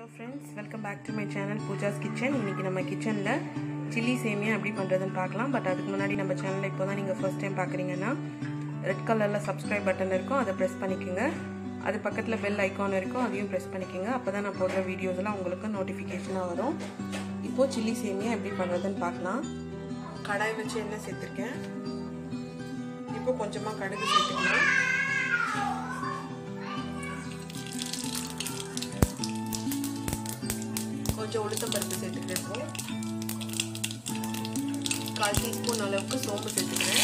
friends welcome back to my channel Pooja's kitchen இன்றைக்கி நம்ம கிச்சனில் சில்லி சேமியா எப்படி பண்ணுறதுன்னு பார்க்கலாம் பட் அதுக்கு முன்னாடி நம்ம சேனலில் இப்போ தான் நீங்கள் ஃபர்ஸ்ட் டைம் பார்க்குறீங்கன்னா ரெட் கலரில் சப்ஸ்கிரைப் பட்டன் இருக்கும் அதை ப்ரெஸ் பண்ணிக்கோங்க அது பக்கத்தில் பெல் ஐக்கான் இருக்கும் அதையும் ப்ரெஸ் பண்ணிக்கோங்க அப்போ தான் நான் போடுற வீடியோஸ் எல்லாம் உங்களுக்கு நோட்டிஃபிகேஷனாக வரும் இப்போது சில்லி சேமியா எப்படி பண்ணுறதுன்னு பார்க்கலாம் கடாய் வச்சு எண்ணெய் சேர்த்துருக்கேன் இப்போ கொஞ்சமாக கடுகு சேர்த்துக்கலாம் கொஞ்சம் உளுத்தம் பருப்பு சேர்த்துக்கிறேன் கால் டீஸ்பூன் அளவுக்கு சோம்பு சேர்த்துக்கிறேன்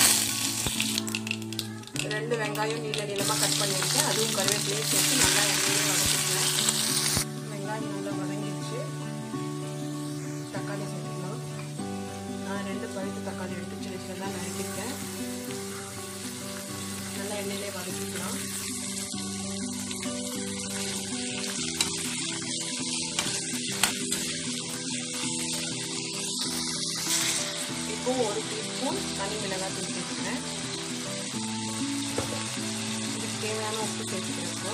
ரெண்டு வெங்காயம் நீள நீளமாக கட் பண்ணியிருக்கேன் அதுவும் கருவேப்பிலையும் சேர்த்து நல்லா எண்ணெயிலே வதக்கிக்கிறேன் வெங்காயம் நல்லா வதங்கிடுச்சு தக்காளி சேர்த்துக்கலாம் நான் ரெண்டு பழுத்து தக்காளி எடுத்து சின்ன சின்னதாக நறுக்கிருக்கேன் நல்லா எண்ணெயிலே வதக்கிக்கலாம் இப்போ ஒரு டீஸ்பூன் தனி மிளகாய் தூள் சேர்த்துக்கிறேன் இதுக்கு தேவையான உப்பு சேர்த்துக்கிறேன் இப்போ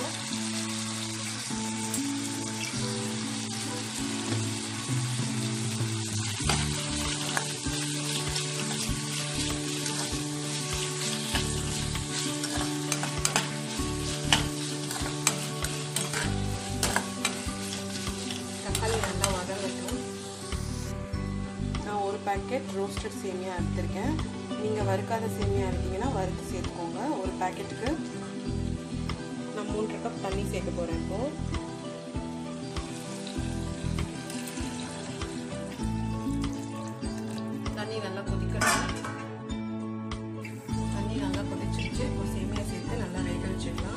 தக்காளி நல்லா வதங்கட்டும் நான் ஒரு பேக்கெட் ரோஸ்டட் சேமியா எடுத்திருக்கேன் நீங்கள் வறுக்காத சேமியா இருக்கீங்கன்னா வறுத்து சேர்த்துக்கோங்க ஒரு பேக்கெட்டுக்கு நான் மூன்று கப் தண்ணி சேர்க்க போகிறேன் இப்போது தண்ணி நல்லா கொதிக்கணும் தண்ணி நல்லா கொதிச்சிருச்சு இப்போ சேமியா சேர்த்து நல்லா வேக வச்சுக்கலாம்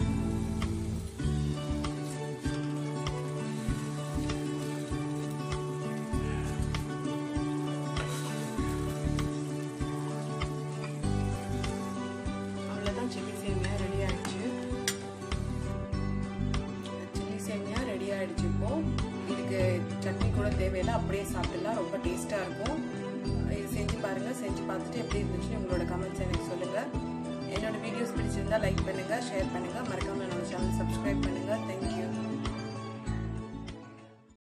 அவ்வளோதான் சில்லி சேமியா ரெடி ஆயிடுச்சு சில்லி சேமியா ரெடி ஆயிடுச்சு இப்போ இதுக்கு சட்னி கூட தேவையில்லை அப்படியே சாப்பிடலாம் ரொம்ப டேஸ்ட்டாக இருக்கும் இது செஞ்சு பாருங்கள் செஞ்சு பார்த்துட்டு எப்படி இருந்துச்சுன்னு உங்களோட கமெண்ட்ஸ் எனக்கு சொல்லுங்கள் என்னோட வீடியோஸ் பிடிச்சிருந்தா லைக் பண்ணுங்கள் ஷேர் பண்ணுங்கள் மறக்காமல் நம்ம சேனல் சப்ஸ்கிரைப் பண்ணுங்கள் தேங்க்